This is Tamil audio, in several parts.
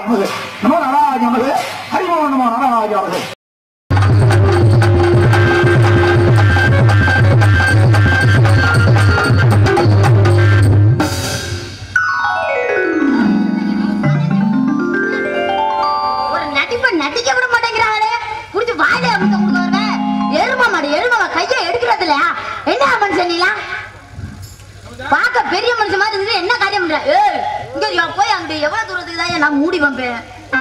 நமது நமோ நாராஜ நமது ஹரிமோ நமோ நாராஜ நமது ஒரு நடிப்பை நடிக்க விட மாட்டேங்கிறாங்களே புடிச்சு வாயில அமுத்த கொடுக்க வருவ எரும மாடு எரும கையை எடுக்கிறது இல்லையா என்ன மனுஷன் நீலாம் பார்க்க பெரிய மனுஷன் மாதிரி இருந்து என்ன காரியம் பண்ற ஏய் இங்க வா, போய் அங்க எவ்வளவு தூரத்துக்கு தான் நான் மூடி வம்பேன்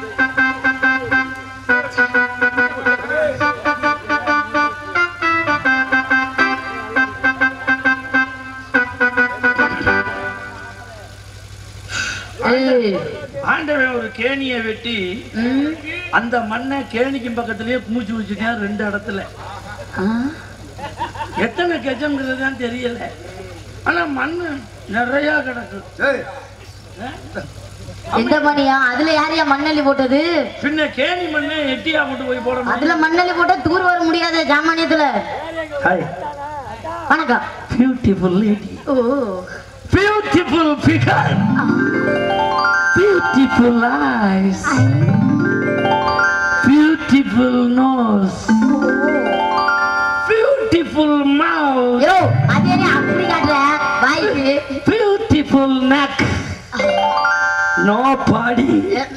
ஏய் ஆண்டவன் ஒரு கேணியை வெட்டி ம் அந்த மண்ணை கேணிக்கும் பக்கத்திலேயே மூச்சு வச்சுட்டேன் ரெண்டு இடத்துல ஆ எத்தனை கெஜம்ங்கிறது தான் தெரியல ஆனா மண்ணு நிறைய கிடக்கு எந்த மணியா அதுல யாரையா மண்ணள்ளி போட்டது பின்ன கேணி மண்ணை எட்டியா கொண்டு போய் போட அதுல மண்ணள்ளி போட்டா தூர் வர முடியாத ஜாமானியத்துல ஹாய் வணக்கம் beautiful lady oh beautiful figure beautiful eyes beautiful nose beautiful mouth yo அது என்ன அப்படி காட்டுற வாய்க்கு பியூட்டிஃபுல் neck நோ பாடி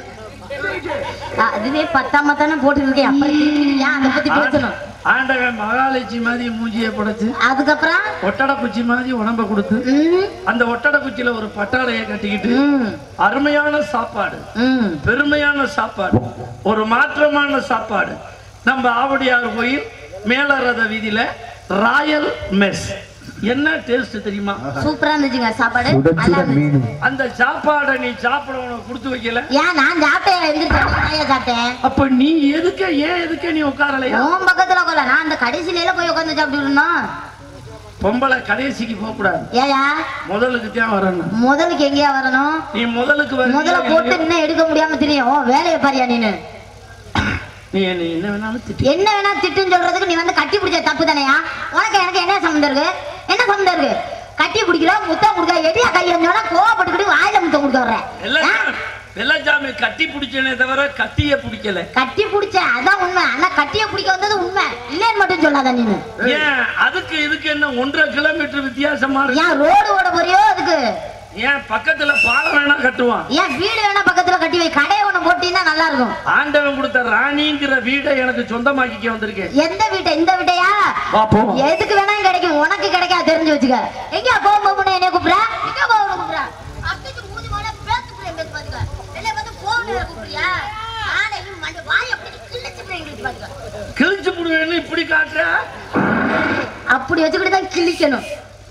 அதுவே பத்தாம தானே போட்டு இருக்கேன் அப்புறம் ஏன் அதை பத்தி பேசணும் ஆண்டவன் மகாலட்சுமி மாதிரி மூஞ்சியை படைச்சு அதுக்கப்புறம் ஒட்டடை குச்சி மாதிரி உடம்ப கொடுத்து ம், அந்த ஒட்டடை குச்சியில ஒரு பட்டாடையை கட்டிக்கிட்டு ம், அருமையான சாப்பாடு ம். பெருமையான சாப்பாடு ஒரு மாற்றமான சாப்பாடு நம்ம ஆவடியார் கோயில் மேலரத வீதியில ராயல் மெஸ் என்ன டேஸ்ட் தெரியுமா சூப்பரா இருந்துச்சுங்க சாப்பாடு நல்லா இருந்துச்சு. அந்த சாப்பாடை நீ சாப்பிட உனக்கு கொடுத்து வைக்கல ஏன் நான் சாப்பிட்டேன் எந்திரிச்சேன் நிறைய சாப்பிட்டேன் அப்ப நீ எதுக்க ஏன் எதுக்க நீ உட்காரலையா உன் பக்கத்துல உட்கார நான் அந்த கடைசியில போய் உட்காந்து சாப்பிட்டு இருந்தோம் பொம்பளை கடைசிக்கு போக கூடாது ஏயா முதலுக்கு தான் வரணும் முதலுக்கு எங்கேயா வரணும் நீ முதலுக்கு முதல்ல போட்டு வர இன்னும் எடுக்க முடியாம தெரியும் உன் வேலையை பாரியா நீனு நீ என்ன என்ன வேணாலும் திட்டி என்ன வேணா திட்டுன்னு சொல்றதுக்கு நீ வந்து கட்டி பிடிச்ச தப்பு தானையா உனக்கு எனக்கு என்ன சம்மந்தம் இருக்கு என்ன சம்மந்தம் இருக்கு கட்டி பிடிக்கல முத்தம் கொடுக்க எடியா கை வந்தோட கோவப்பட்டுக்கிட்டு வாயில முத்தம் கொடுக்க வர்றேன் ஆ? வெள்ளச்சாமி வெள்ளச்சாமி கட்டி பிடிச்சனே தவிர கத்திய பிடிக்கல கட்டி பிடிச்ச அதான் உண்மை ஆனா கட்டிய பிடிக்க வந்தது உண்மை இல்லைன்னு மட்டும் சொல்லாத நீனு ஏன் அதுக்கு இதுக்கு என்ன ஒன்றரை கிலோமீட்டர் வித்தியாசமா இருக்கு ஏன் ரோடு ஓட போறியோ அதுக்கு ஏன் பக்கத்துல பாலம் வேணா கட்டுவான் ஏன் வீடு வேணா பக்கத்துல கட்டி வை கடையை ஒண்ணு போட்டீங்கன்னா நல்லா இருக்கும் ஆண்டவன் கொடுத்த ராணிங்கிற வீடை எனக்கு சொந்தமாக்கிக்க வந்திருக்கேன் எந்த வீட்டை இந்த வீட்டையா வா போவோம் எதுக்கு வேணா கிடைக்கும் உனக்கு கிடைக்காது தெரிஞ்சு வச்சுக்க எங்க போகும் போது என்ன கூப்பிடுற எங்க போகணும் கூப்பிடுற அத்தைக்கு மூஞ்சி மேல பேத்து பிள்ளை பேத்து பாத்துக்க வெளிய வந்து போகணும் கூப்பிடுறியா ஆனையும் மண்ட வாய் அப்படி கிழிச்சு பிள்ளை எங்களுக்கு பாத்துக்க கிழிச்சு புடுவேன்னு இப்படி காட்டுற அப்படி வச்சுக்கிட்டு தான் கிழிக்கணும்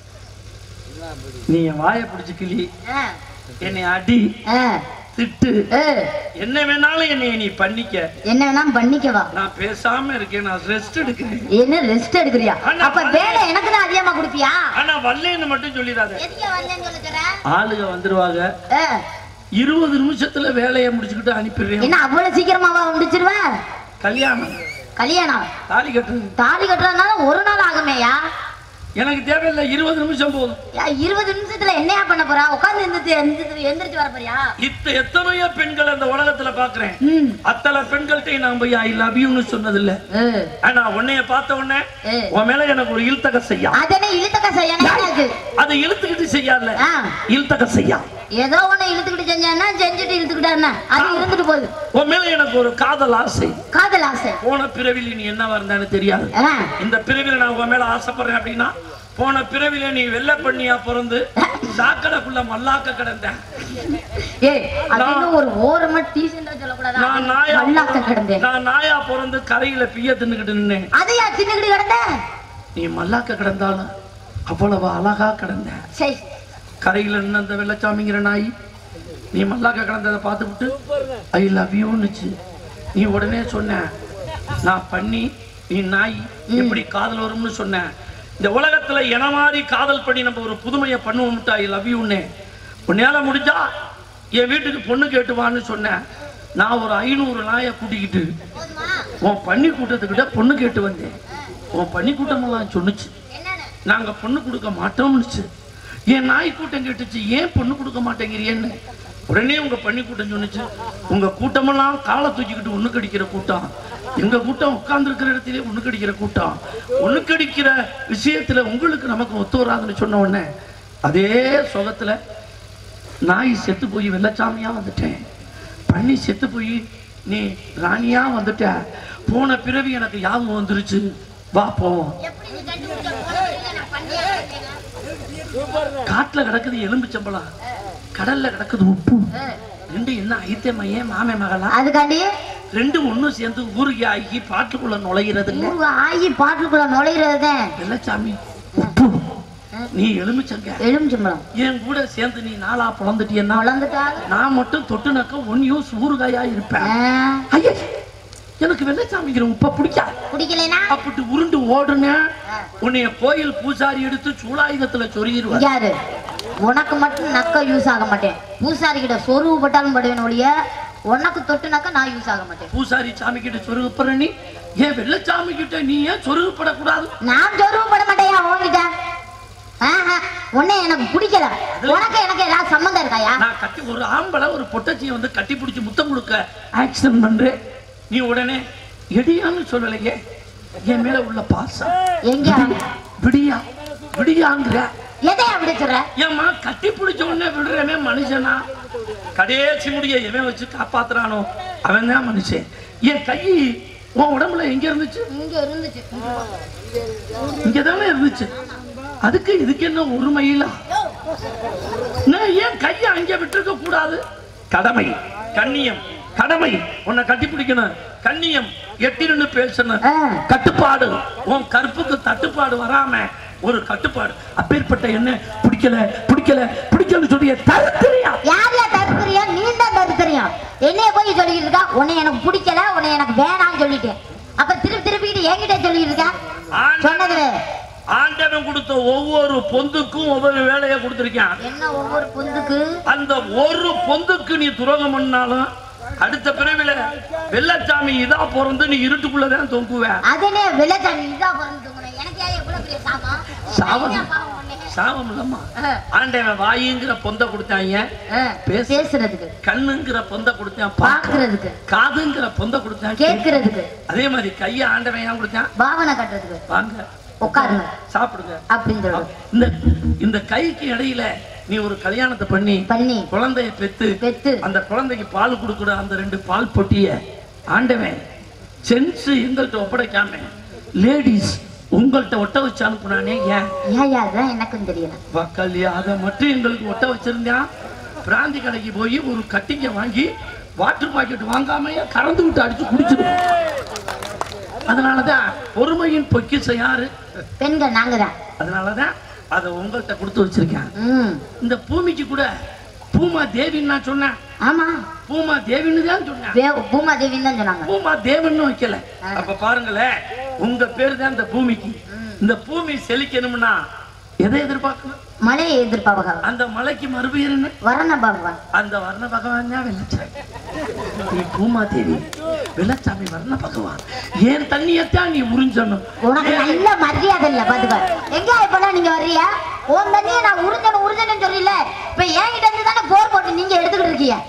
நீ என் வாயை பிடிச்சு கிளி ஆ, என்னை அடி ஆ, திட்டு ஏ, என்ன வேணாலும் என்னை நீ பண்ணிக்க என்ன வேணா பண்ணிக்கவா நான் பேசாம இருக்கேன் நான் ரெஸ்ட் எடுக்கிறேன் என்ன ரெஸ்ட் எடுக்கிறியா ஆனா, அப்ப வேலை எனக்கு தான் அதிகமா கொடுப்பியா ஆனா வரலன்னு மட்டும் சொல்லிடாத எதுக்கு வரலன்னு சொல்லுற ஆளுங்க வந்துருவாங்க இருபது நிமிஷத்துல வேலையை முடிச்சுக்கிட்டு அனுப்பிடுறேன் என்ன அவ்வளவு சீக்கிரமாவா முடிச்சிருவ கல்யாணம் கல்யாணம் தாலி கட்டுறது தாலி கட்டுறதுனால ஒரு நாள் ஆகுமேயா எனக்கு தேவையில்லை இருபது நிமிஷம் போதும் யா, இருபது நிமிஷத்துல என்னையா பண்ண போறா உட்கார்ந்து எந்திரிச்சு எந்திரிச்சு எந்திரிச்சு வர போறியா இத்த எத்தனையோ பெண்கள் அந்த உலகத்துல பாக்குறேன் ம் அத்தனை பெண்கள்கிட்ட நான் போய் ஐ லவ் யூன்னு சொன்னது இல்ல ஏ, ஆனா உன்னைய பார்த்த உடனே ஏ. உன் மேல எனக்கு ஒரு இழுத்தக செய்யா அதென்ன இழுத்தக்க செய்யணும் எனக்கு அதை இழுத்துக்கிட்டு செய்யால ஆ, இழுத்தக செய்யா ஏதோ ஒண்ணு இழுத்துக்கிட்டு செஞ்சான்னா செஞ்சுட்டு இழுத்துக்கிட்டாருன்னா அது இருந்துட்டு போகுது உன் மேல எனக்கு ஒரு காதல் ஆசை காதல் ஆசை போன பிறவில நீ என்னவா இருந்தான்னு தெரியாது ஆ, இந்த பிறவில நான் உன் மேல ஆசைப்படுறேன் அப்படின்னா போன பிறவில நீ வெள்ளை பண்ணியா பிறந்து சாக்கடைக்குள்ள மல்லாக்க கிடந்தேன் ஏய் அது இன்னும் ஒரு ஓரமா டீசெண்டா சொல்லக்கூடாதா நான் நாயா மல்லாக்க கிடந்தேன் நான் நாயா பிறந்து கரையில பிய தின்னுக்கிட்டு நின்னேன் அதையா தின்னுக்கிட்டு கிடந்த நீ மல்லாக்க கிடந்தாலும் அவ்வளவு அழகா கிடந்த சரி கரையில நின்ன அந்த வெள்ளச்சாமிங்கிற நாய் நீ மல்லாக்க கிடந்ததை பார்த்துவிட்டு ஐ லவ் யூன்னுச்சு நீ உடனே சொன்ன நான் பண்ணி நீ நாய் எப்படி காதல் வரும்னு சொன்னேன் இந்த உலகத்துல என மாதிரி காதல் பண்ணி நம்ம ஒரு புதுமையை பண்ணுவோம்ட்டா ஐ லவ் யூன்னு உன்னால முடிஞ்சா என் வீட்டுக்கு பொண்ணு கேட்டுவான்னு சொன்னேன் நான் ஒரு ஐநூறு நாயை கூட்டிக்கிட்டு உன் பன்னி கூட்டத்துக்கிட்ட பொண்ணு கேட்டு வந்தேன் உன் பன்னி கூட்டமெல்லாம் சொன்னுச்சு நாங்க பொண்ணு கொடுக்க மாட்டோம்னுச்சு என் நாய் கூட்டம் கேட்டுச்சு ஏன் பொண்ணு கொடுக்க மாட்டேங்கிறீன்னு உடனே உங்க பண்ணி கூட்டம் சொன்னுச்சு உங்க கூட்டமெல்லாம் காலை தூக்கிக்கிட்டு ஒண்ணு கடிக்கிற கூட்டம் எங்க கூட்டம் உட்கார்ந்து இருக்கிற இடத்திலே ஒண்ணு கடிக்கிற கூட்டம் ஒண்ணு கடிக்கிற விஷயத்துல உங்களுக்கு நமக்கு ஒத்து வராதுன்னு சொன்ன உடனே அதே சுகத்துல நாய் செத்து போய் வெள்ளச்சாமியா வந்துட்டேன் பண்ணி செத்து போய் நீ ராணியா வந்துட்ட போன பிறவி எனக்கு யாபம் வந்துருச்சு வா போவோம் எப்படி நீ கண்டுபிடிச்ச போன வரைக்கும் நான் பண்ணியே இருக்கேன். காட்டுல கிடக்குது எலும்புச்சம்பளம் கடல்ல கிடக்குது உப்பு ஆ. ரெண்டு என்ன ஐத்தே மையன் மாமே மகளா அதுக்காண்டி ரெண்டும் ஒண்ணும் சேர்ந்து ஊருக்கு ஆகி பாட்டுக்குள்ள நுழைகிறது இல்ல ஊருக ஆகி பாட்டுக்குள்ள நுழைகிறது தான் வெள்ளச்சாமி உப்பு நீ எலுமிச்சங்க எலுமிச்சம்பழம் என் கூட சேர்ந்து நீ நாளா பிளந்துட்டியன்னா நுழந்துட்டாங்க நான் மட்டும் தொட்டுனாக்க ஒன் யூஸ் ஊறுகாயா இருப்பேன் ஆ, ஐயே எனக்கு வெள்ளச்சாமிங்கிற உப்ப பிடிக்காது பிடிக்கலைனா அப்படி உருண்டு ஓடுனேன் உன்னைய கோயில் பூசாரி எடுத்து சூலாயுதத்துல சொருகிடுவார் யாரு உனக்கு மட்டும் நக்க யூஸ் ஆக மாட்டேன் பூசாரி கிட்ட சொருவு பட்டாலும் படுவேன் ஒழிய உனக்கு தொட்டுனாக்க நான் யூஸ் ஆக மாட்டேன் பூசாரி சாமி கிட்ட சொருகுப்படுற நீ ஏன் வெள்ளச்சாமி கிட்ட நீ ஏன் சொருகப்படக்கூடாது நான் சொருவு பட மாட்டேயா உன்கிட்ட ஆஹா, உன்னை எனக்கு பிடிக்கல உனக்கு எனக்கு ஏதாவது சம்மந்தம் இருக்காயா நான் கட்டி ஒரு ஆம்பளை ஒரு பொட்டச்சியை வந்து கட்டி பிடிச்சி முத்தம் கொடுக்க ஆக்சிடென்ட் பண்றேன் நீ உடனே எடியான்னு சொல்லலையே என் மேல உள்ள பாசம் எங்க விடியா விடியாங்கிற எதை அப்படி சொல்ற ஏம்மா கட்டி பிடிச்ச உடனே விடுறவன் மனுஷனா கடைசி முடிய எவன் வச்சு காப்பாத்துறானோ அவன் தான் மனுஷன் என் கை உன் உடம்புல எங்க இருந்துச்சு இங்க இருந்துச்சு இங்க தானே இருந்துச்சு அதுக்கு இதுக்கு என்ன ஒரு மயிலா நான் ஏன் கையை அங்க விட்டுருக்க கூடாது கடமை கண்ணியம் கடமை உன்னை கட்டி பிடிக்கணும் கண்ணியம் எட்டிருந்து பேசணும் ஆ. கட்டுப்பாடு உன் கற்புக்கு தட்டுப்பாடு வராம ஒரு கட்டுப்பாடு அப்பேற்பட்ட என்ன பிடிக்கல பிடிக்கல பிடிக்கலன்னு சொல்லி தருத்திரியா யார் யார் தருத்துறியா நீ தான் தருத்துறியா என்னைய போய் சொல்லிட்டு இருக்கா உன்னை எனக்கு பிடிக்கல உன்னை எனக்கு வேணாம்னு சொல்லிட்டேன் அப்ப திருப்பி திருப்பிக்கிட்டு என்கிட்ட சொல்லிட்டு இருக்கா சொன்னது ஆண்டவன் கொடுத்த ஒவ்வொரு பொந்துக்கும் ஒவ்வொரு வேலையை கொடுத்திருக்கான் என்ன ஒவ்வொரு புந்துக்கு அந்த ஒரு பொந்துக்கு நீ துரோகம் பண்ணாலும் அடுத்த பிறவில வெள்ளச்சாமி இதா பிறந்து நீ இருட்டுக்குள்ளதான் தொங்குவ அதனே விளைச்சாமி இதா பிறந்து எனக்கு ஏன் இவ்வளவு பெரிய சாபம் சாபம் என்ன பாவம் உன்னை? சாபம் இல்லம்மா ஆ, ஆண்டவன் வாயுங்கிற பொந்த கொடுத்தாங்க ஆ, பேசு. பேசுறதுக்கு கண்ணுங்கிற பொந்த கொடுத்தான் பார்க்க பாக்குறதுக்கு காதுங்கிற பொந்த கொடுத்தான் கேட்க. கேட்கறதுக்கு அதே மாதிரி கையை ஆண்டவன் ஏன் கொடுத்தான் பாவனை கட்டுறதுக்கு வாங்க உட்காருங்க சாப்பிடுங்க அப்படின்னு சொல்றது இந்த இந்த கைக்கு இடையில நீ ஒரு கல்யாணத்தை பண்ணி பண்ணி குழந்தைய பெத்து பெத்து அந்த குழந்தைக்கு பால் கொடுக்குற அந்த ரெண்டு பால் பொட்டிய ஆண்டவன் சென்ஸ் எங்கள்கிட்ட ஒப்படைக்காம லேடிஸ் உங்கள்கிட்ட ஒட்ட வச்சு அனுப்புனானே ஏன் ஏன் அதான் எனக்கும் தெரியல வக்கல்லி அதை மட்டும் எங்களுக்கு ஒட்ட வச்சிருந்தான் பிராந்தி கடைக்கு போய் ஒரு கட்டிங்க வாங்கி வாட்டர் பாக்கெட் வாங்காமையே கறந்து விட்டு அடிச்சு குடிச்சிருக்கோம் அதனாலதான் பொறுமையின் பொக்கிஷம் யாரு பெண்கள் நாங்க தான் அதனாலதான் அதை உங்கள்கிட்ட கொடுத்து வச்சிருக்கேன் ம் இந்த பூமிக்கு கூட பூமா தேவின்னு நான் சொன்னேன் ஆமா பூமா தேவின்னு தான் சொன்னேன் வே- பூமாதேவின்னு தான் சொன்னாங்க பூமா தேவன்னு வைக்கல அப்ப பாருங்களேன் உங்க பேரு தான் இந்த பூமிக்கு இந்த பூமி செழிக்கணும்னா எதை எதிர்பார்க்கணும் மழையை எதிர்ப்பாங்க அந்த மலைக்கு மறுபெயர் என்ன வரண பகவான் அந்த வர்ண பகவான் தான் வெள்ளச்சாமி நீ பூமா தேவி வெள்ளச்சாமி வர்ண பகவான் ஏன் தண்ணியத்தான் நீ உறிஞ்சணும் உனக்கு நல்ல மரியாதை இல்ல பாத்துக்க எங்க இப்பெல்லாம் நீங்க வர்றியா உன் தண்ணியை நான் உறிஞ்சணும் உறிஞ்சணும் சொல்லல இப்ப என்கிட்ட இருந்து தானே போர் போட்டு நீங்க எடுத்துக்கிட்டு இருக்கீங்க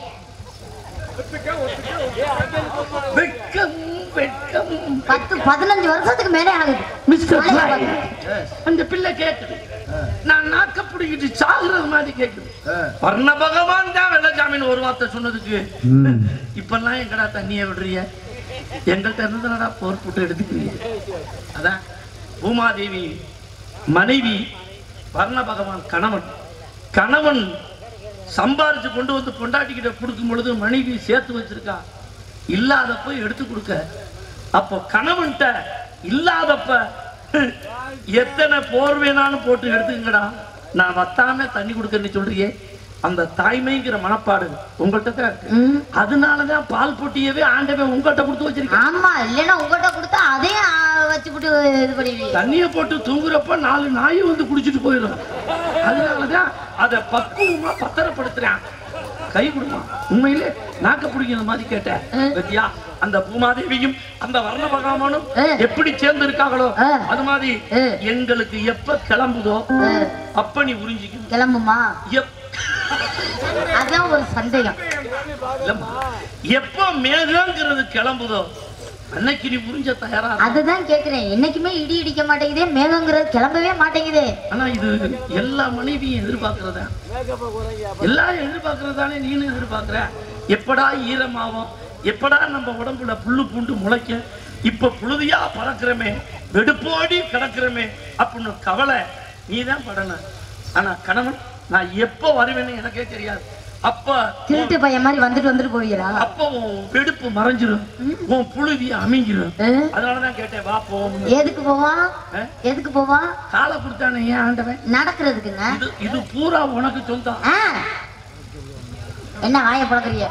வெட்கம் வெட்கம் பத்து பதினஞ்சு வருஷத்துக்கு மேலே ஆகுது மிஸ்டர் மழையை ஃப்ளை. பார்த்து. அந்த பிள்ளை கேக்குது நான் நாக்க பிடிக்கிட்டு சாகுறது மாதிரி கேக்குது வர்ண பகவான் தான் வெள்ளச்சாமின்னு ஒரு வார்த்தை சொன்னதுக்கு இப்பெல்லாம் எங்கடா தண்ணியை விடுறீங்க எங்கள்கிட்ட இருந்ததுனடா போர் போட்டு எடுத்துக்கிறீங்க அதான் பூமாதேவி மனைவி வர்ண பகவான் கணவன் கணவன் சம்பாரிச்சு கொண்டு வந்து பொண்டாட்டிக்கிட்ட கொடுக்கும் பொழுது மனைவி சேர்த்து வச்சிருக்கா இல்லாதப்ப எடுத்து கொடுக்க அப்போ கணவன்கிட்ட இல்லாதப்ப எத்தனை போர் வேணாலும் போட்டு எடுத்துக்கங்கடா நான் வத்தாம தண்ணி கொடுக்கறேன்னு சொல்றியே அந்த தாய்மைங்கிற மனப்பாடு உங்கள்கிட்ட தான் இருக்கு ம். அதனாலதான் பால் போட்டியவே ஆண்டவன் உங்கள்கிட்ட கொடுத்து வச்சிருக்கேன் ஆமா இல்லைன்னா உங்ககிட்ட கொடுத்தா அதையும் ஆ, வச்சுப்புட்டு இது பண்ணுவீங்க தண்ணிய போட்டு தூங்குறப்ப நாலு நாய் வந்து குடிச்சிட்டு போயிடும் அதனாலதான் அதை பக்குவமா பத்திரப்படுத்துறேன் கை கொடுமா உண்மையிலே நாக்க பிடிக்கிற மாதிரி கேட்டேன் பத்தியா அந்த பூமாதேவியும் அந்த வர்ண பகவானும் ஆ. எப்படி சேர்ந்து இருக்காங்களோ ஆ. அது மாதிரி ஆ. எங்களுக்கு எப்ப கிளம்புதோ அப்ப நீ உறிஞ்சிக்கணும் கிளம்புமா எப் அதான் ஒரு சந்தேகம் இல்லம்மா எப்போ மேகங்கிறது கிளம்புதோ அன்னைக்கு நீ புரிஞ்ச தயாரா இரு. அதுதான் கேக்குறேன் என்னைக்குமே இடி இடிக்க மாட்டேங்குதே மேகங்கிறது கிளம்பவே மாட்டேங்குதே ஆனா இது எல்லா மனைவியும் எதிர்பார்க்கறதா எல்லாரும் எதிர்பார்க்கறதானே நீனும் எதிர்பார்க்கற எப்படா ஈரமாகும் எப்படா நம்ம உடம்புல புல்லு பூண்டு முளைக்க இப்ப புழுதியா பறக்கிறமே வெடுப்போடி கிடக்கிறமே அப்படின்னு கவலை நீ தான் படணும் ஆனா கணவன் நான் எப்போ வருவேன்னு எனக்கே தெரியாது அப்ப திருட்டு பையன் மாதிரி வந்துட்டு வந்துட்டு போவீரா அப்போ உன் வெடுப்பு மறைஞ்சிரும் உன் புழுதி அமைஞ்சிரும் ஆ? அதனாலதான் கேட்டேன் வா போவோம் எதுக்கு போவான் ஆ? எதுக்கு போவான் காலை கொடுத்தானே ஏன் ஆண்டவன் நடக்கிறதுக்குங்க இது இது பூரா உனக்கு சொந்தம் ஆ. என்ன வாய பழக்கறிய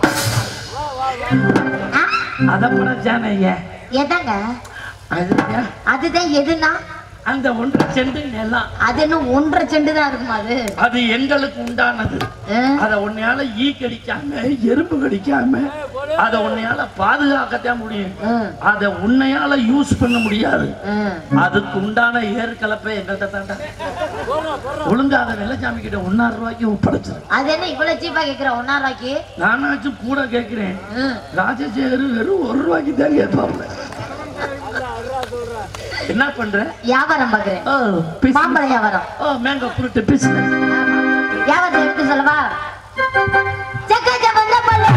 அதப்படம் ஜானைய எதாங்க அது அதுதான் எதுனா அந்த ஒன்றரை செண்டு நிலம் அது என்ன ஒன்றரை செண்டு தான் இருக்குமா அது அது எங்களுக்கு உண்டானது ஆ? அத உன்னையால ஈ கடிக்காம எறும்பு கடிக்காம அத உன்னையால பாதுகாக்கத்தான் முடியும் ஆ. அத உன்னையால யூஸ் பண்ண முடியாது ஆ. அதுக்கு உண்டான ஏற்கலப்பை எங்கள்கிட்ட தாண்டா ஒழுங்கா அதை வெள்ளச்சாமி கிட்ட ஒன்னாயிரம் ரூபாய்க்கு ஒப்படைச்சிரு அது என்ன இவ்வளவு சீப்பா கேக்குற ஒன்னா ரூபாய்க்கு நானாச்சும் கூட கேட்கிறேன் ம். ராஜசேகர் வெறும் ஒரு ரூபாய்க்கு தான் கேட்பாப்ல என்ன பண்ற வியாபாரம் பாக்குறேன் ஓ business. மாம்பழ வியாபாரம் ஓ மேங்க புருட்டு பிசினஸ் ஆமா. வியாபாரத்தை எடுத்து சொல்லவா சக்கச்ச வந்த பல்லு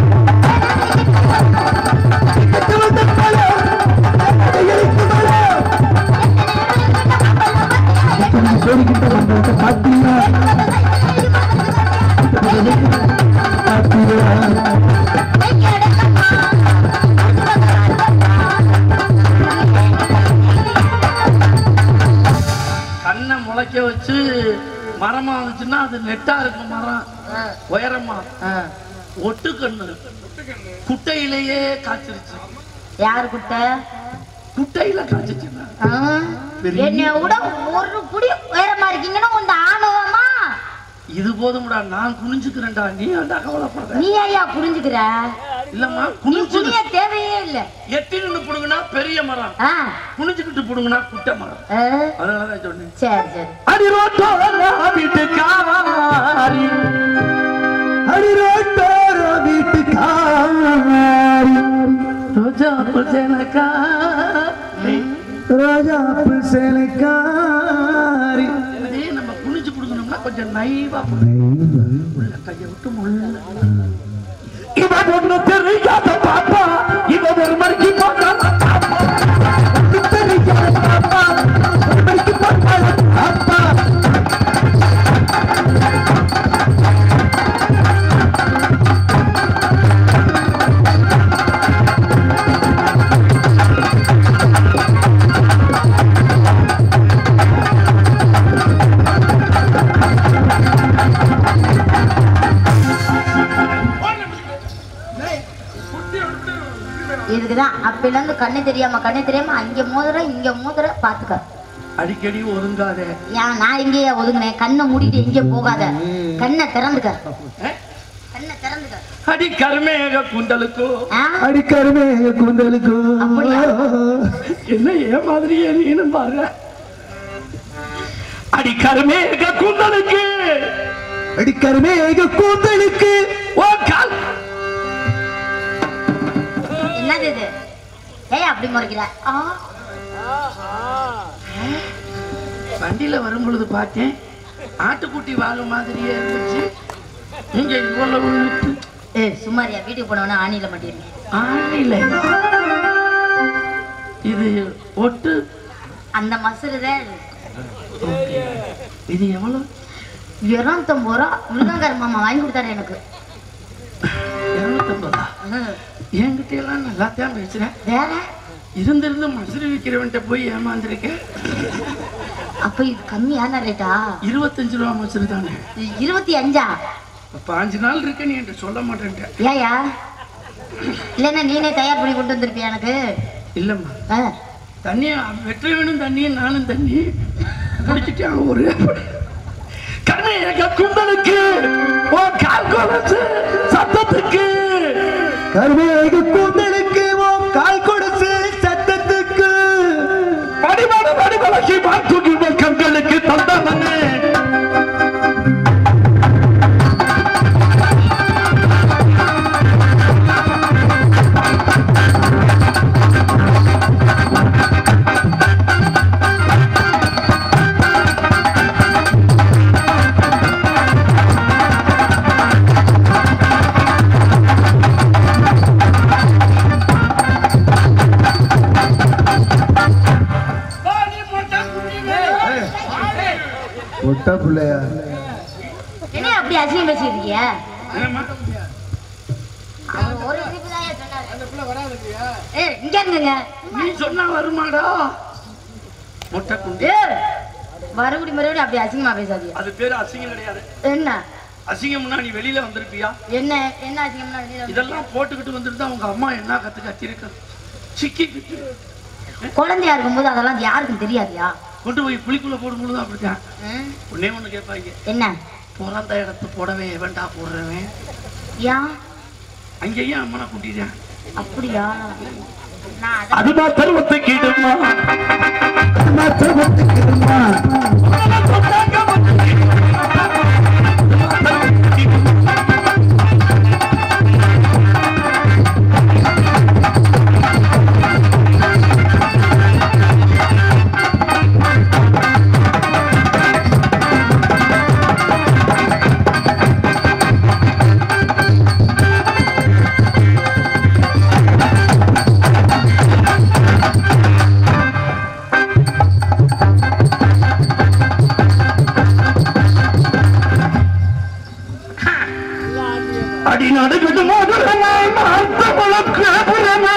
கண்ணை முளைக்க வச்சு மரமா வந்துச்சுன்னா அது நெட்டா இருக்கும் மரம் உயரமா ஒட்டு கண்ணு குட்டையிலேயே காய்ச்சிருச்சு யாரு குட்ட குட்டையில காய்ச்சிச்சுன்னா ஆ? என்னை விட ஒரு புடி உயரமா இருக்கீங்கன்னா உங்க ஆணவமா இது போதும்டா நான் குனிஞ்சுக்கிறேன்டா நீ ஏன்டா கவலைப்படுற நீ ஐயா புரிஞ்சுக்கிற இல்லம்மா நீ குனிஞ்சு புரிய தேவையே இல்ல எட்டி நின்று புடுங்கினா பெரிய மரம் ஆ குனிஞ்சுக்கிட்டு புடுங்கினா குட்டை மரம் ஆ? அதனாலதான் சொன்னேன் சரி சரி அடிரோட்டோர வீட்டுக்காரி அடிரோட்டோர வீட்டுக்காரி ரோஜா புஜனக்கா ராஜாப்பு சேலைக்காரி இதே நம்ம குனிஞ்சு புடுங்கணும்னா கொஞ்சம் நைவா புடுங்கணும். உள்ள கையை விட்டு முள்ள இவ ஒண்ணு தெரியாத பாப்பா இவ ஒரு மணிக்கு பார்க்காத பாப்பா ஒண்ணு தெரியாத பாப்பா ஒரு மணிக்கு பார்க்காத பாப்பா இதுக்குதான் அப்பையில இருந்து கண்ணு தெரியாம கண்ணு தெரியாம அங்க மோதுற இங்க மோதுற பாத்துக்க அடிக்கடி ஒதுங்காத ஏன் நான் எங்கேயா ஒதுங்கினேன் கண்ணை மூடிட்டு எங்கே போகாத கண்ணை திறந்துக்க அஹ்? கண்ணை திறந்துக்க அடி கருமேக குண்டலுக்கோ ஆ? அடிக்கருமே குந்தலுக்கு அப்படியா? என்ன ஏன் மாதிரியே நீனு பாரு அடி கருமேக குண்டலுக்கு அடிக்கருமே கூந்தலுக்கு ஓ கால் என்னது இது ஏய் அப்படி முறைக்கிற ஆ வண்டியில வரும் பொழுது பார்த்தேன் ஆட்டுக்குட்டி வாங்க மாதிரியே இருந்துச்சு நீங்க இவ்வளவு இழுத்து ஏய் சும்மாரியா வீட்டுக்கு போனவன ஆணியில மாட்டிருக்கேன் ஆணில இது ஒட்டு அந்த மசுறு தான் இது. இது எவ்வளவு இருநூத்தம்பது ரூபா முருகங்கார மாமா வாங்கி கொடுத்தாரு எனக்கு இருநூத்தம்பதா ம். என்கிட்ட எல்லாம் நல்லா தான் பேசுறேன் வேற இருந்திருந்து மசுறு விற்கிறவன்ட்ட போய் ஏமாந்துருக்கேன் அப்ப இது கம்மியான ரேட்டா இருபத்தஞ்சு ரூபா மசுறு தானே இருபத்தி அஞ்சா பாஞ்சு நாள் இருக்கு நீ என்கிட்ட சொல்ல மாட்டேன்ட்ட ஏயா இல்லைன்னா நீனே தயார் பண்ணி கொண்டு வந்திருப்பியா எனக்கு இல்லம்மா ஆ. தண்ணி வெற்றவனும் தண்ணி நானும் தண்ணி குடிச்சிட்டேன் ஒரு கர்மையக குந்தலுக்கு ஓ கால் கொலசு சத்தத்துக்கு கருமேக கூந்தலுக்கு ஓ கால் கொடுத்து சத்தத்துக்கு அடிமான வடிவலகி பார்த்துகிற கண்களுக்கு தந்தனே முட்டை பிள்ளையா என்ன அப்படி அசிங்கம் பேசிட்டு இருக்கிய என்னம்மா? அவர் ஒரு சிரிப்பு தான் சொன்னாரு ஏய் இங்க இருந்துங்க நீ சொன்னா வருமாடா முட்டை குண்டு ஏய் மறுபடி மறுபடியும் அப்படி அசிங்கமா பேசாதீங்க அது பேரு அசிங்கம் கிடையாது என்ன அசிங்கம்னா நீ வெளியில வந்திருப்பியா என்ன என்ன அசிங்கம்னா வெளியில வந்து- இதெல்லாம் போட்டுக்கிட்டு வந்துட்டு உங்க அம்மா என்ன கத்து கத்திருக்க சிக்கிக்கிட்டு குழந்தையா இருக்கும்போது அதெல்லாம் யாருக்கும் தெரியாதியா கொண்டு போய் குழிக்குள்ள போடும்போது தான் அப்படித்தான் ம்? ஒன்னே ஒண்ணு கேட்பாங்க என்ன பிறந்த இடத்து புடவை எவன்டா போடுறவன் யா அங்கேயும் அம்மனை கூட்டிட்டேன் அப்படியா நான் அத- அது மாத்திரம் ஒத்துக்கிடுமா அது மாத்திரம் ஒத்துக்கிடுமா அடி நடுக்குது மதுரமா நாத்தமுழக்கு புறமா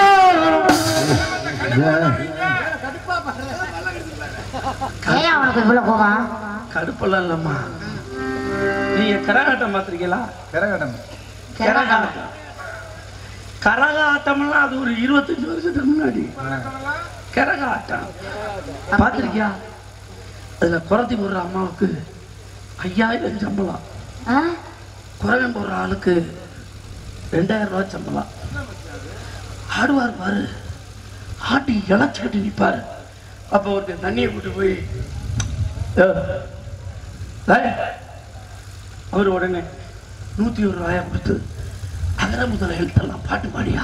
ஏன் அவனுக்கு இவ்வளவு கோவம் கடுப்பெல்லாம் இல்லம்மா நீங்க கரகாட்டம் பார்த்திருக்கீங்களா கரகட்டம் கரகாட்டம் கரகாட்டம்லாம் அது ஒரு இருபத்தஞ்சு வருஷத்துக்கு முன்னாடி கரகாட்டம் பார்த்திருக்கியா அதுல குறத்தி போடுற அம்மாவுக்கு ஐயாயிரம் சம்பளம் ஆ? குறவன் போடுற ஆளுக்கு ரெண்டாயிரம் ரூபாய் சம்பளம் ஆடுவார் பாரு ஆட்டி இழைச்சிக்கிட்டு நிற்பாரு அப்போ ஒருத்தன் தண்ணியை கூட்டு போய் "ஏ, டேய்." அவர் உடனே நூத்தி ஒரு ரூபாயா கொடுத்து அகர முதல எழுத்தெல்லாம் பாட்டு பாடியா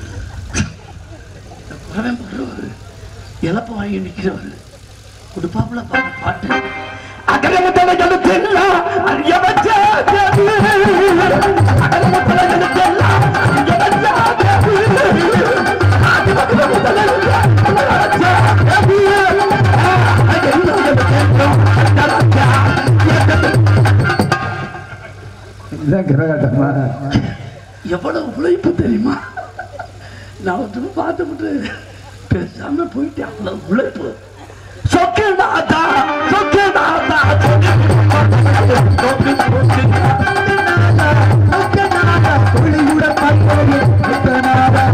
இந்த குறவன் போடுறவர் இழப்பு வாங்கி நிற்கிறவர் கொடுப்பாப்புல பாட்டு பாட்டு அகரமுத்தலைகள் தெல்லாம் அறிய வச்சா தேவி அகரமுத்தலைகள் தெல்லாம் அறிய வச்சா தேவி அகரமுத்தலைகள் வச்சா தேவி இதுதான் கரகாட்டமா எவ்வளவு உழைப்பு தெரியுமா நான் ஒருத்தர் பார்த்துக்கிட்டு பேசாம போயிட்டேன் அவ்வளவு உழைப்பு சொக்கநாதா சொக்கநாதா புள்ளியுட பார்ப்போம் சொக்கநாதா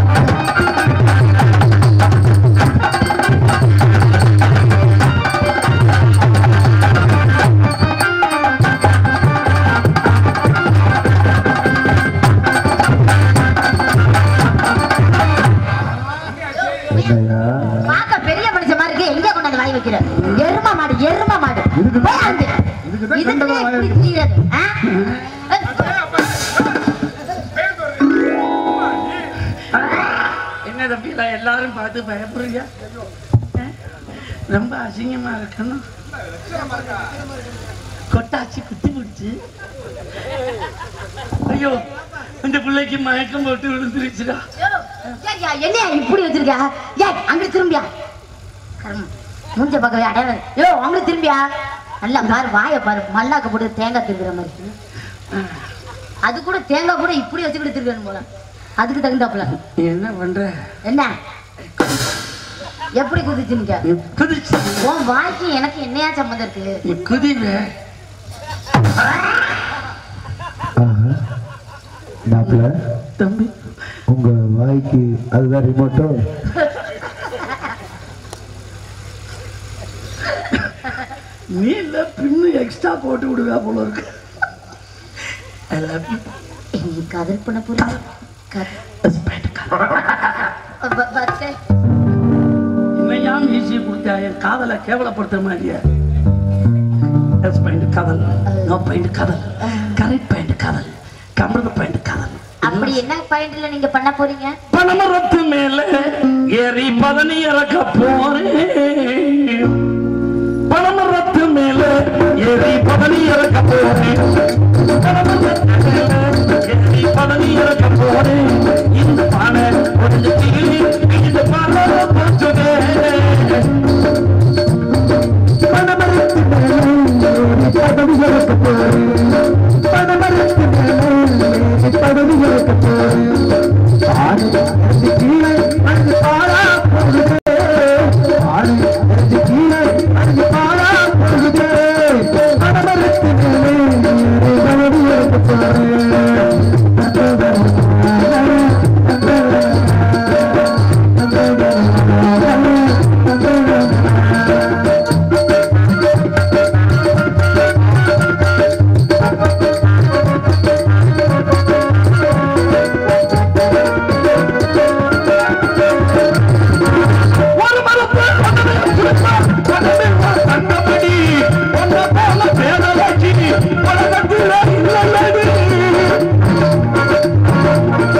என்னையா பார்க்க பெரிய மனுஷன் மாதிரி இருக்கு எங்க கொண்டாந்து வாய் வைக்கிற எரும மாடு எரும மாடு இதுக்கு போய் அங்க. இதுக்கு தான் இதுக்குன்னே கண்டதா வாய் இப்படி திரியிறது, ஆ? என்ன தம்பில எல்லாரும் பார்த்து பயப்படுறியா அஹ்? ரொம்ப அசிங்கமா இருக்கணும் கொட்டாச்சி குத்தி பிடிச்சு ஐயோ இந்த பிள்ளைக்கு மயக்கம் போட்டு விழுந்துருச்சுடா யோ, ஏய்யா, என்னையா இப்படி வச்சிருக்க ஏய் அங்க திரும்பியா கர்மம். மூஞ்ச பார்க்கவே அடையாளம் யோ அங்க திரும்பியா நல்லா பாரு வாய பாரு மல்லாக்க போட்டு தேங்காய் திருக்கிற மாதிரி அது கூட தேங்காய் கூட இப்படி வச்சுக்கிட்டு திருக்கணும் போல அதுக்கு தகுந்தாப்புல நீ என்ன பண்ற என்ன எப்படி குதிச்சு நிக்க நீ குதிச்சு உன் வாய்க்கு எனக்கு என்னையா சம்மந்தம் இருக்கு நீ குதிவ மாப்பிள்ள தம்பி உங்க வாய்க்கு அதுதான் ரிமோட்டோ நீ இல்ல பின்னு எக்ஸ்ட்ரா போட்டு விடுவா போல இருக்கு I love you. நீ கதல் பண்ண போறீங்க கத- Husband. ப- பச்சை. என்னையா மீசி கொடுத்தா என் காதலை கேவலப்படுத்துற மாதிரியா எஸ் பாயிண்ட் காதல் நோ பாயிண்ட் காதல் கரெக்ட் பாயிண்ட் காதல் கம்ப்யூட்டர் பாயிண்ட் காதல் அப்படி என்ன பாயிண்ட்ல நீங்க பண்ண போறீங்க பனமரத்து மேல ஏறி பதனி இறக்க போறேன் பனமரத்து மேல ஏறி பதனி இறக்க போறேன் பனமரத்து மேல ஏறி பதனி இறக்க போறேன் இந்த பானை ஒன்று கீழே இந்த பானை போச்சுதே பணமரத்து மேலே பதவி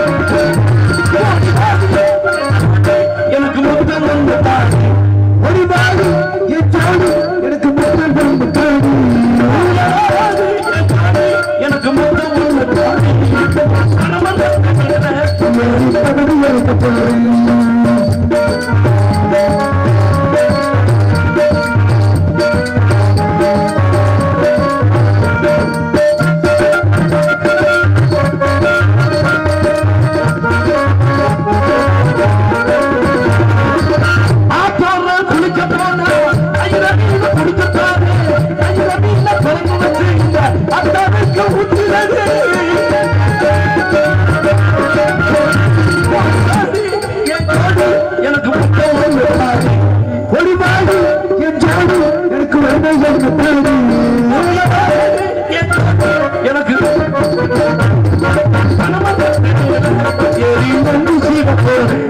எனக்கு முத்தம் வந்து தாடி ஒரு நாடு என் சாடு எனக்கு முத்தம் வந்து தாடி எனக்கு முத்தம் வந்து தாடி எனக்கு போறேன் ஆத்தோர குளிக்க போன ஐயர மீன குளிக்க போன ஐயர மீன குழம்பு வச்சு இந்த அத்தாவுக்கு ஊத்துறது என் ஜோடி எனக்கு முட்டை ஒன்று தாடி ஒரு மாடு என் ஜோடி எனக்கு வெண்ணை ஒன்று தாடி எனக்கு ஏறி வந்து சீவ போறேன்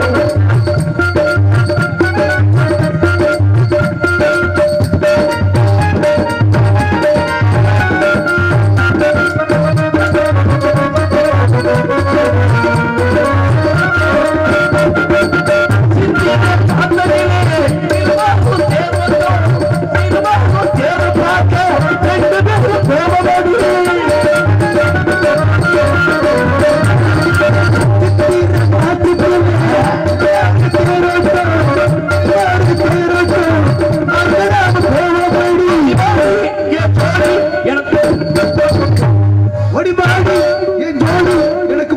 ஒடிபாடி என் ஜோடி எனக்கு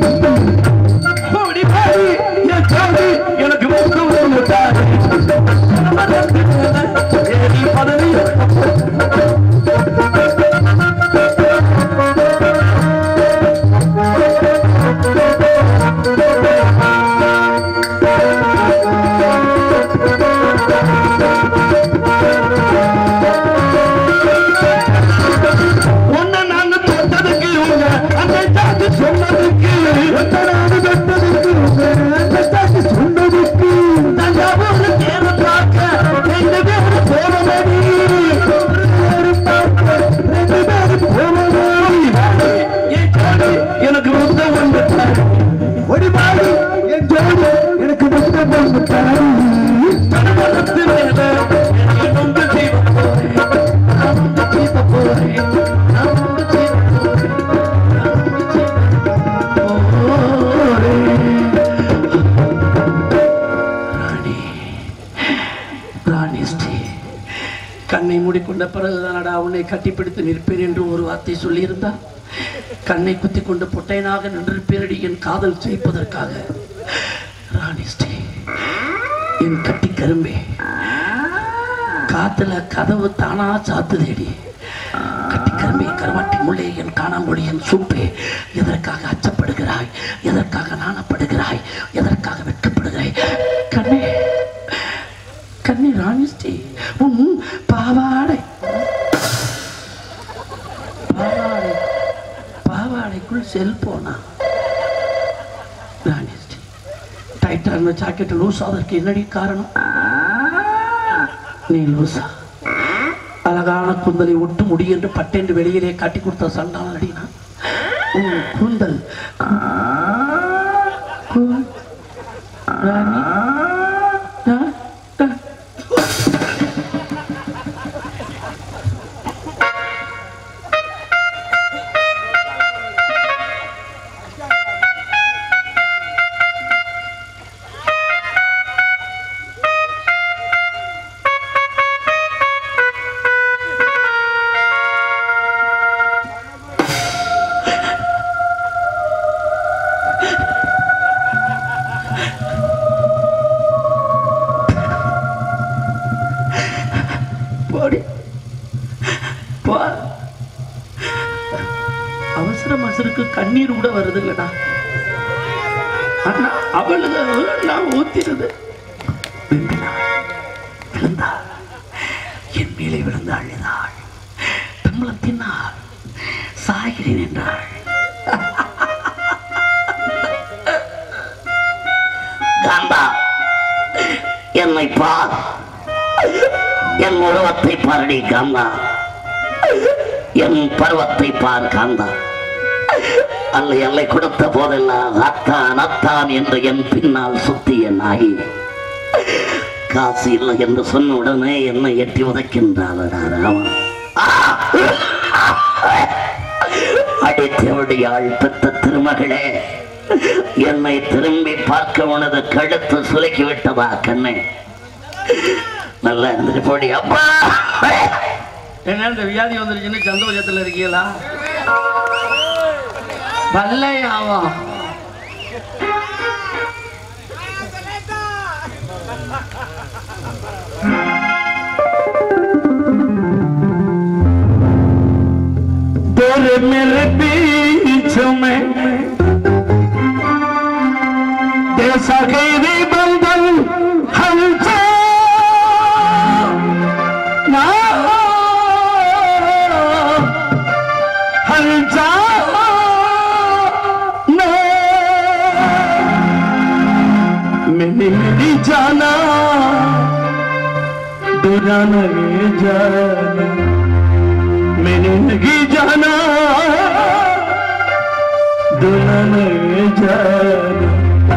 ஒடிபாடி என் ஜோடி எனக்கு முத்து முட்டாடி ஏறி பதவி உன்னை நாங்க தொட்டதுக்கு உங்க அந்த சாக்கு சொன்னதுக்கு உன்னை நாங்க தொட்டதுக்கு உங்க அந்த சாக்கு சொன்னதுக்கு தஞ்சாவூர் தேர பார்க்க ரெண்டு பேரும் போனபடி ரெண்டு பார்க்க ரெண்டு பேரும் போனபடி என் ஜோடி எனக்கு முத்தம் வந்து ஒடிபாடி என் ஜோடி எனக்கு முத்தம் வந்து தனமரத்து மேல என்னை நொந்து தீப போறேன் நான் நொந்து தீப போறேன் நான் நொந்து தீப போறேன் நான் நொந்து தீப போறேன் ராணி ராணி ஸ்ரீ கண்ணை மூடிக்கொண்ட பிறகுதானடா உன்னை கட்டிப்பிடித்து நிற்பேன் என்று ஒரு வார்த்தை சொல்லியிருந்தார் கண்ணை குத்தி கொண்டு பொட்டையனாக நின்றிருப்பேனடி என் காதல் ஜெயிப்பதற்காக ராணி ஸ்ரீ என் கட்டி கரும்பே காத்துல கதவு தானா சாத்துதேடி கட்டி கரும்பே கருவாட்டி முள்ளே என் காணாமொழி என் சூப்பே எதற்காக அச்சப்படுகிறாய் எதற்காக நாணப்படுகிறாய் எதற்காக வெட்கப்படுகிறாய் கண்ணே கண்ணி ராணிஸ்டி உன் பாவாடை பாவாடை பாவாடைக்குள் செல்போனா ராணிஸ்டி டைட்டான ஜாக்கெட் லூஸ் ஆவதற்கு என்னடி காரணம் நீ லூசா அழகான குந்தலை ஒட்டு முடி என்று பட்டென்று வெளியிலே காட்டி கொடுத்த சண்டான அடினா உன் கூந்தல் கூ- ராணி ரா- ரா- போடி போ அவசர அவசருக்கு கண்ணீர் கூட வருது இல்லடா ஆனா அவளுக்கு நான் ஊத்தினது விம்பினாள் விழுந்தாள் என் மேலே விழுந்து அழுதாள் தம்பளம் தின்னாள் சாகிறேன் என்றாள் காந்தா என்னை பார் என் உருவத்தை பாரடி காந்தா என் பருவத்தை பார் காந்தா அல்ல எல்லை கொடுத்த போதெல்லாம் அத்தான் அத்தான் என்று என் பின்னால் சுத்திய நாய் காசு இல்லை என்று சொன்ன உடனே என்னை எட்டி உதைக்கின்றாளடா ராமா அடித்தவடியாள் பெற்ற திருமகளே என்னை திரும்பி பார்க்க உனது கழுத்து சுலுக்கி விட்டதா கண்ணே நல்லா இருந்துட்டு போடி அப்பா என்ன இந்த வியாதி வந்துருச்சுன்னு சந்தோஷத்துல இருக்கீங்களா பல்லையாவா तेरे मेरे बीच में जैसा गैरी बंधन हमसे ना हल जा मैंने मेरी जाना दुराना ये जाना मैंने नहीं जाना दुल्हन ये जाना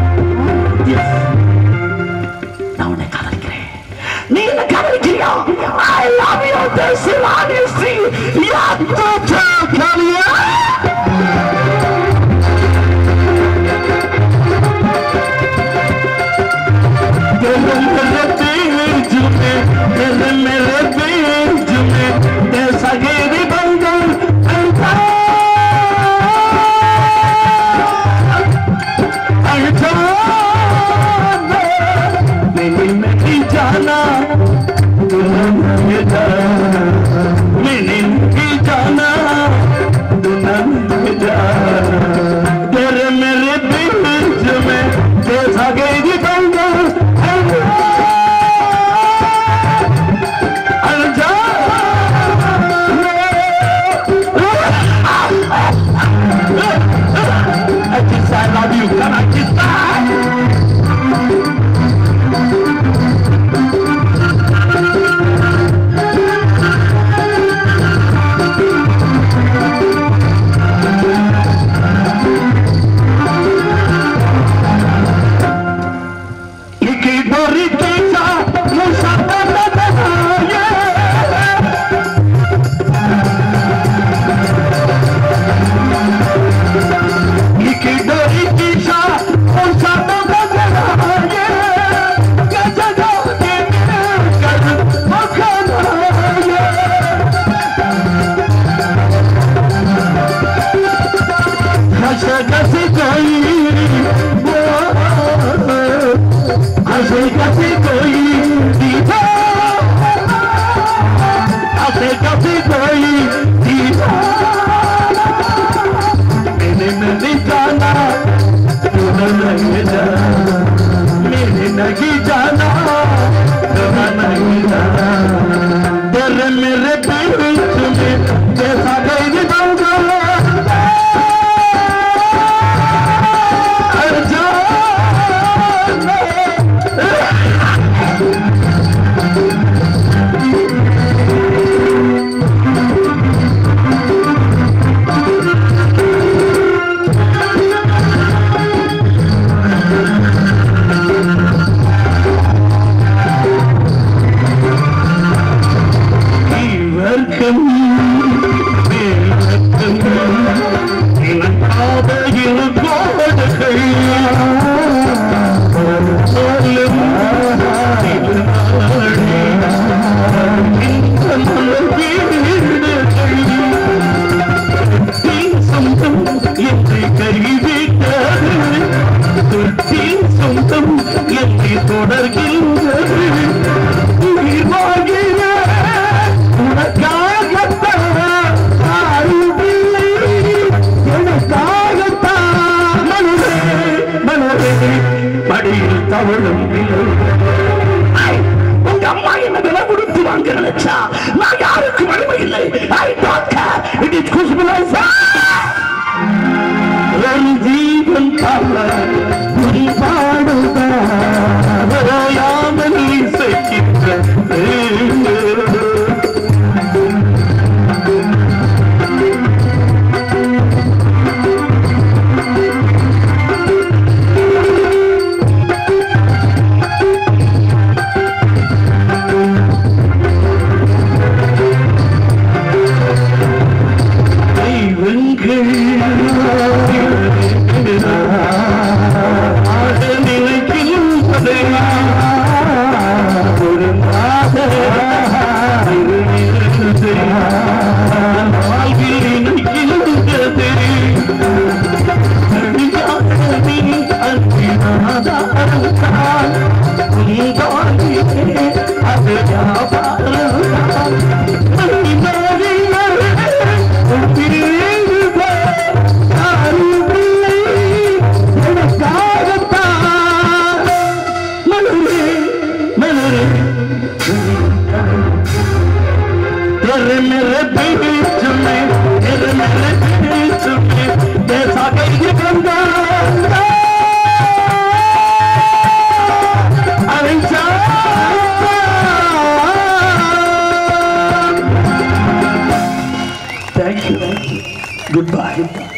நான் உன்னை காதலிக்கிறேன் நீ என்ன காதலிக்கிறியா I love you this is honesty யா तो कलिया दिल मेरे बीच में दिल मेरे बीच में ऐसा गिरी बंधन ऐसा ऐसा नहीं नहीं जाना दुल्हन ये जाना मैंने नहीं जाना दुल्हन ये जाना तेरे मेरे बीच में जैसा गई बंधन I love you. Can I kiss that? Iki dori kita Musa Tadadaya Iki dori kita Musa Tadadaya Gajah dori Gajah makanaya Hasa kasi koi हंसे कभी कोई दीवा हंसे कभी कोई दीवा मैंने नहीं जाना तूने नहीं जाना मैंने नहीं जाना तूने नहीं जाना तेरे मेरे बीच में जैसा गई दूंगा हर जा இவர்க்கும் மேலக்கும் இனக்காத இருகோடுகள் போலும் திருநாளே இந்த மலர் வீடுகள் தொட்டின் சொந்தம் என்னை கைவிட்டது தொட்டின் சொந்தம் என்னை தொடர்கின்றது உயிர் வாழ்கிற உனக்காகத்தான் தாழ்வில்லை எனக்காகத்தான் மனதே மனதே மடியில் தவழும் நிலை உங்க அம்மா என்ன விலை கொடுத்து வாங்க நினைச்சா நான் யாருக்கும் அடிமை இல்லை I don't care it is குஸ்புலைசா ஒரு ஜீவன் தள்ள நீ பாடுதாமல் இசைக்கின்ற தான் உண்டாகியே அது வியாபாரம் எனக்காகத்தான் மலரே மலரே तेरे मेरे बीच में तेरे मेरे बीच में जैसा कहीं गंगा अरे थैंक यू गुड बाय